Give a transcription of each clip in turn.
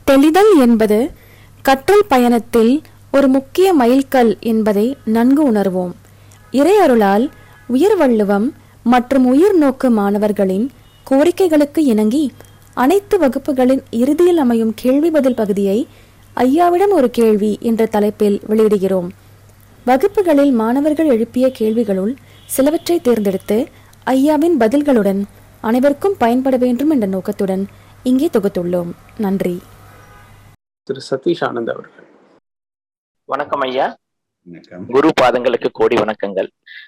தெளிதல் என்பது கற்றல் பயணத்தில் ஒரு முக்கிய மைல்கல் என்பதை நன்கு உணர்வோம் இறையருளால் உயர் வள்ளுவம் மற்றும் உயிர் நோக்கு மாணவர்களின் கோரிக்கைகளுக்கு இணங்கி அனைத்து வகுப்புகளின் இறுதியில் அமையும் கேள்வி பதில் பகுதியை ஐயாவிடம் ஒரு கேள்வி என்ற தலைப்பில் வெளியிடுகிறோம் வகுப்புகளில் மாணவர்கள் எழுப்பிய கேள்விகளுள் சிலவற்றை தேர்ந்தெடுத்து ஐயாவின் பதில்களுடன் அனைவருக்கும் பயன்பட வேண்டும் என்ற நோக்கத்துடன் இங்கே தொகுத்துள்ளோம் நன்றி திரு சதீஷ் ஆனந்த் அவர்கள் வணக்கம் ஐயா வணக்கம் குரு பாதங்களுக்கு கோடி வணக்கங்கள்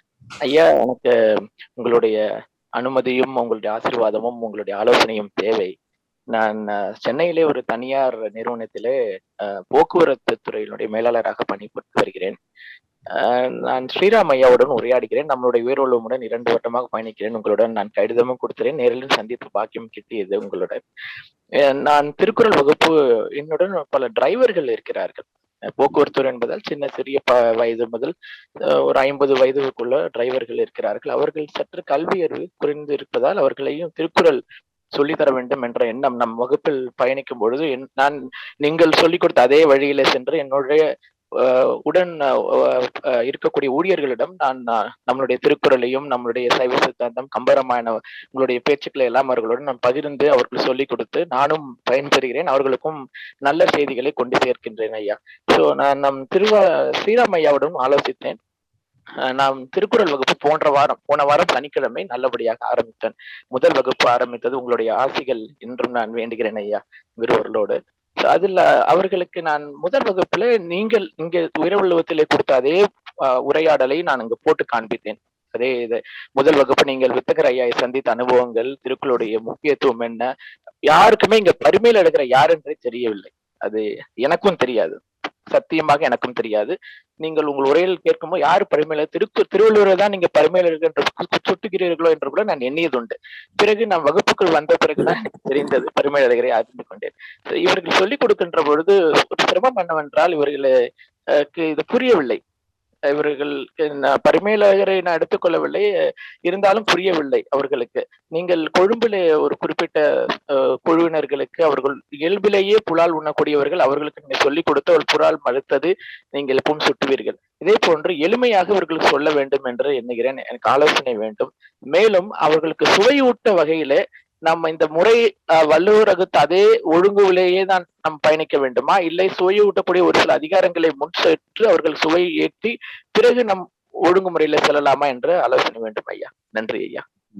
ஐயா எனக்கு உங்களுடைய அனுமதியும் உங்களுடைய ஆசீர்வாதமும் உங்களுடைய ஆலோசனையும் தேவை நான் அஹ், சென்னையிலே ஒரு தனியார் நிறுவனத்திலே அஹ், போக்குவரத்து துறையினுடைய மேலாளராக பணிபுரிந்து வருகிறேன் அஹ், நான் ஸ்ரீராம் ஐயாவுடன் உரையாடுகிறேன் நம்மளுடைய உயிரோளமுடன் இரண்டு வருடமாக பயணிக்கிறேன் உங்களுடன் நான் கடிதமும் கொடுக்கிறேன் நேரிலும் சந்தித்து பாக்கியம் கிட்டியது உங்களுடன் அஹ், நான் திருக்குறள் வகுப்பு என்னுடன் பல டிரைவர்கள் இருக்கிறார்கள் அஹ், போக்குவரத்து என்பதால் சின்ன சிறிய ப வயது முதல் அஹ், ஒரு ஐம்பது வயதுக்குள்ள டிரைவர்கள் இருக்கிறார்கள் அவர்கள் சற்று கல்வி அறிவு குறைந்து இருப்பதால் அவர்களையும் திருக்குறள் சொல்லித் தர வேண்டும் என்ற எண்ணம் நம் வகுப்பில் பயணிக்கும் பொழுது என்- நான் நீங்கள் சொல்லிக் கொடுத்த அதே வழியில சென்று என்னுடைய அஹ், உடன் அஹ், அஹ், இருக்கக்கூடிய ஊழியர்களிடம் நான் நான் நம்மளுடைய திருக்குறளையும் நம்மளுடைய சைவ சித்தாந்தம் கம்பராமாயண உங்களுடைய பேச்சுக்களை எல்லாம் அவர்களுடன் நான் பகிர்ந்து அவர்கள் சொல்லிக் கொடுத்து நானும் பயன்பெறுகிறேன் அவர்களுக்கும் நல்ல செய்திகளை கொண்டு சேர்க்கின்றேன் ஐயா சோ நான் நம் திருவா ஸ்ரீராம் ஐயாவுடன் ஆலோசித்தேன் அஹ் நாம் திருக்குறள் வகுப்பு போன்ற வாரம் போன வாரம் சனிக்கிழமை நல்லபடியாக ஆரம்பித்தேன் முதல் வகுப்பு ஆரம்பித்தது உங்களுடைய ஆசிகள் என்றும் நான் வேண்டுகிறேன் ஐயா விருவர்களோடு So அதுல அவர்களுக்கு நான் முதல் வகுப்புல நீங்கள் இங்க உயர்வள்ளுவத்திலே கொடுத்த அதே அஹ், உரையாடலை நான் இங்கு போட்டு காண்பித்தேன் அதே இது முதல் வகுப்பு நீங்கள் வித்தகர் ஐயாவை சந்தித்த அனுபவங்கள் திருக்குறளுடைய முக்கியத்துவம் என்ன யாருக்குமே இங்க பரிமையில எடுக்கிற யாருன்றே தெரியவில்லை அது எனக்கும் தெரியாது சத்தியமாக எனக்கும் தெரியாது நீங்கள் உங்கள் உரையில் கேட்கும்போது யார் பரிமையில திருக்கு திருவள்ளுவரை தான் நீங்க பரிமையில இருக்கின்ற சுட்டுகிறீர்களோ என்று கூட நான் எண்ணியது உண்டு பிறகு நான் வகுப்புக்குள் வந்த பிறகுதான் எனக்கு தெரிந்தது பரிமையில அழகரை அறிந்து கொண்டேன் So, இவர்கள் சொல்லிக் கொடுக்கின்ற பொழுது ஒரு சிரமம் என்னவென்றால் இவர்களுக்கு இது புரியவில்லை இவர்களுக்கு நான் பரிமையிலகரை நான் எடுத்துக்கொள்ளவில்லை இருந்தாலும் புரியவில்லை அவர்களுக்கு நீங்கள் கொழும்பிலே ஒரு குறிப்பிட்ட அஹ், குழுவினர்களுக்கு அவர்கள் இயல்பிலேயே புலால் உண்ணக்கூடியவர்கள் அவர்களுக்கு நீங்க சொல்லிக் கொடுத்து ஒரு புலால் மறுத்தது நீங்கள் எப்பவும் சுட்டுவீர்கள் இதே போன்று எளிமையாக இவர்களுக்கு சொல்ல வேண்டும் என்று எண்ணுகிறேன் எனக்கு ஆலோசனை வேண்டும் மேலும் அவர்களுக்கு சுவையூட்ட வகையிலே நம்ம இந்த முறை அஹ், வள்ளுவர் வகுத்த அதே ஒழுங்குவிலேயே தான் நாம் பயணிக்க வேண்டுமா இல்லை சுவையூட்டக்கூடிய ஒரு சில அதிகாரங்களை முன் சென்று அவர்கள் சுவை ஏற்றி பிறகு நம் ஒழுங்குமுறையில செல்லலாமா என்று ஆலோசனை வேண்டும் ஐயா நன்றி ஐயா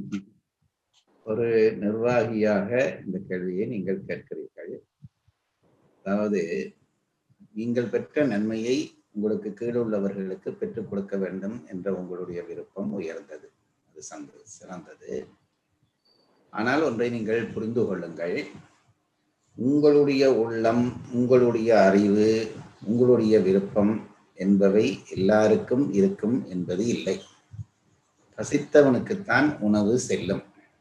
ஒரு நிர்வாகியாக இந்த கேள்வியை நீங்கள் கேட்கிறீர்கள் அதாவது நீங்கள் பெற்ற நன்மையை உங்களுக்கு கீழுள்ளவர்களுக்கு பெற்றுக் கொடுக்க வேண்டும் என்ற உங்களுடைய விருப்பம் உயர்ந்தது அது சந்த சிறந்தது ஆனால் ஒன்றை நீங்கள் புரிந்து கொள்ளுங்கள் உங்களுடைய உள்ளம் உங்களுடைய அறிவு உங்களுடைய விருப்பம் என்பவை எல்லாருக்கும் இருக்கும் என்பது இல்லை பசித்தவனுக்குத்தான் உணவு செல்லும்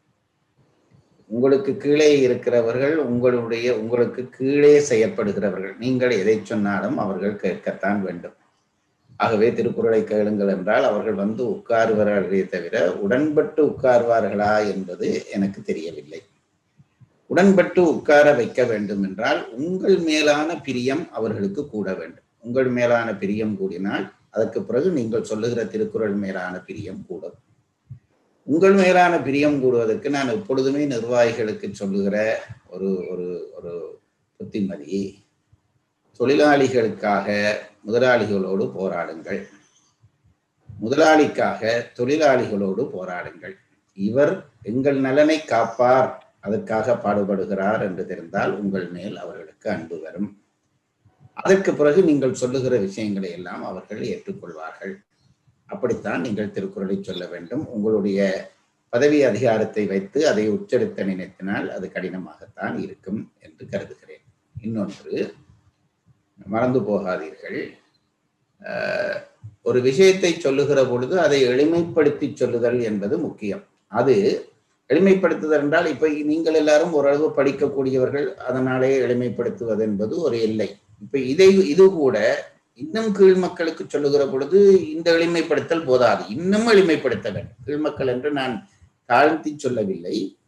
உங்களுக்கு கீழே இருக்கிறவர்கள் உங்களுடைய உங்களுக்கு கீழே செயற்படுகிறவர்கள் நீங்கள் எதை சொன்னாலும் அவர்கள் கேட்கத்தான் வேண்டும் ஆகவே திருக்குறளை கேளுங்கள் என்றால் அவர்கள் வந்து உட்காருவார்களே தவிர உடன்பட்டு உட்கார்வார்களா என்பது எனக்கு தெரியவில்லை உடன்பட்டு உட்கார வைக்க வேண்டும் என்றால் உங்கள் மேலான பிரியம் அவர்களுக்கு கூட வேண்டும் உங்கள் மேலான பிரியம் கூடினால் அதற்கு பிறகு நீங்கள் சொல்லுகிற திருக்குறள் மேலான பிரியம் கூடும் உங்கள் மேலான பிரியம் கூடுவதற்கு நான் எப்பொழுதுமே நிர்வாகிகளுக்கு சொல்லுகிற ஒரு ஒரு ஒரு புத்திமதி தொழிலாளிகளுக்காக முதலாளிகளோடு போராடுங்கள் முதலாளிக்காக தொழிலாளிகளோடு போராடுங்கள் இவர் எங்கள் நலனை காப்பார் அதற்காக பாடுபடுகிறார் என்று தெரிந்தால் உங்கள் மேல் அவர்களுக்கு அன்பு வரும் அதற்கு பிறகு நீங்கள் சொல்லுகிற விஷயங்களை எல்லாம் அவர்கள் ஏற்றுக்கொள்வார்கள் அப்படித்தான் நீங்கள் திருக்குறளை சொல்ல வேண்டும் உங்களுடைய பதவி அதிகாரத்தை வைத்து அதை உச்சரித்த நினைத்தினால் அது கடினமாகத்தான் இருக்கும் என்று கருதுகிறேன் இன்னொன்று மறந்து போகாதீர்கள் ஆஹ், ஒரு விஷயத்தை சொல்லுகிற பொழுது அதை எளிமைப்படுத்தி சொல்லுதல் என்பது முக்கியம் அது எளிமைப்படுத்துதல் என்றால் இப்ப நீங்கள் எல்லாரும் ஓரளவு படிக்கக்கூடியவர்கள் அதனாலே எளிமைப்படுத்துவது என்பது ஒரு எல்லை இப்ப இதை இது கூட இன்னும் கீழ் மக்களுக்கு சொல்லுகிற பொழுது இந்த எளிமைப்படுத்தல் போதாது இன்னும் எளிமைப்படுத்த வேண்டும் கீழ் மக்கள் என்று நான் தாழ்த்தி சொல்லவில்லை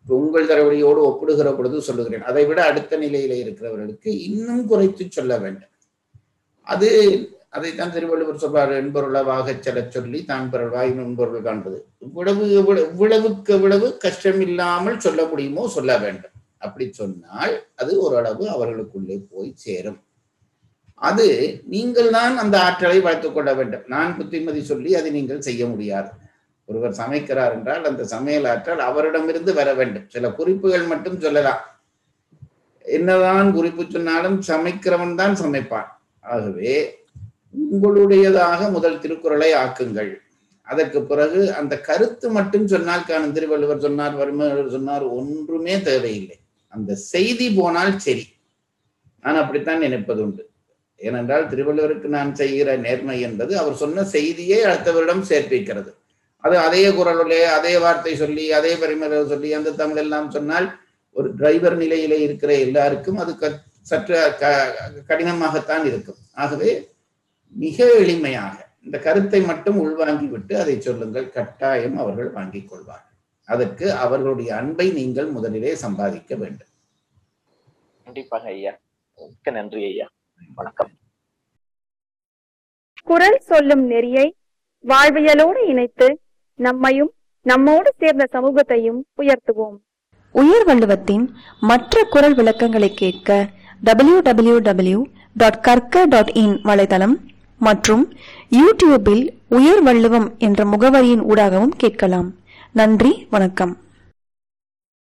இப்ப உங்கள் தலைவலியோடு ஒப்பிடுகிற பொழுது சொல்லுகிறேன் அதை விட அடுத்த நிலையில இருக்கிறவர்களுக்கு இன்னும் குறைத்து சொல்ல வேண்டும் அது அதைத்தான் திருவள்ளுவர் சொல்றாரு என்பொருளவாக செல்ல சொல்லி தான் பிறவாய் நுண்பொருள் காண்பது இவ்வளவு இவ்வளவு- இவ்வளவுக்கு இவ்வளவு கஷ்டம் இல்லாமல் சொல்ல முடியுமோ சொல்ல வேண்டும் அப்படி சொன்னால் அது ஓரளவு அவர்களுக்குள்ளே போய் சேரும் அது நீங்கள் தான் அந்த ஆற்றலை வளர்த்துக் கொள்ள வேண்டும் நான் புத்திமதி சொல்லி அதை நீங்கள் செய்ய முடியாது ஒருவர் சமைக்கிறார் என்றால் அந்த சமையல் ஆற்றல் அவரிடமிருந்து வர வேண்டும் சில குறிப்புகள் மட்டும் சொல்லலாம் என்னதான் குறிப்பு சொன்னாலும் சமைக்கிறவன் தான் சமைப்பான் ஆகவே உங்களுடையதாக முதல் திருக்குறளை ஆக்குங்கள் அதற்கு பிறகு அந்த கருத்து மட்டும் சொன்னால் காணும் திருவள்ளுவர் சொன்னார் வறுமையாளர் சொன்னார் ஒன்றுமே தேவையில்லை அந்த செய்தி போனால் சரி நான் அப்படித்தான் நினைப்பது உண்டு ஏனென்றால் திருவள்ளுவருக்கு நான் செய்கிற நேர்மை என்பது அவர் சொன்ன செய்தியை அடுத்தவரிடம் சேர்ப்பிக்கிறது அது அதே குரலுடைய அதே வார்த்தை சொல்லி அதே பரிமள சொல்லி அந்த தமிழ் எல்லாம் சொன்னால் ஒரு டிரைவர் நிலையிலே இருக்கிற எல்லாருக்கும் அது க- சற்று க- கடினமாகத்தான் இருக்கும் ஆகவே மிக எளிமையாக இந்த கருத்தை மட்டும் உள்வாங்கி விட்டு அதை சொல்லுங்கள் கட்டாயம் அவர்கள் வாங்கிக் கொள்வார்கள் அதற்கு அவர்களுடைய அன்பை நீங்கள் முதலிலே சம்பாதிக்க வேண்டும் கண்டிப்பாக ஐயா மிக்க நன்றி ஐயா வணக்கம் குரல் சொல்லும் நெறியை வாழ்வியலோடு இணைத்து நம்மையும் நம்மோடு சேர்ந்த சமூகத்தையும் உயர்த்துவோம் உயர் வள்ளுவத்தின் மற்ற குரல் விளக்கங்களை கேட்க டபிள்யூ டபிள்யூ டபிள்யூ டாட் கற்க டாட் இன் வலைதளம் மற்றும் யூடியூபில் உயர் வள்ளுவம் என்ற முகவரியின் ஊடாகவும் கேட்கலாம் நன்றி வணக்கம்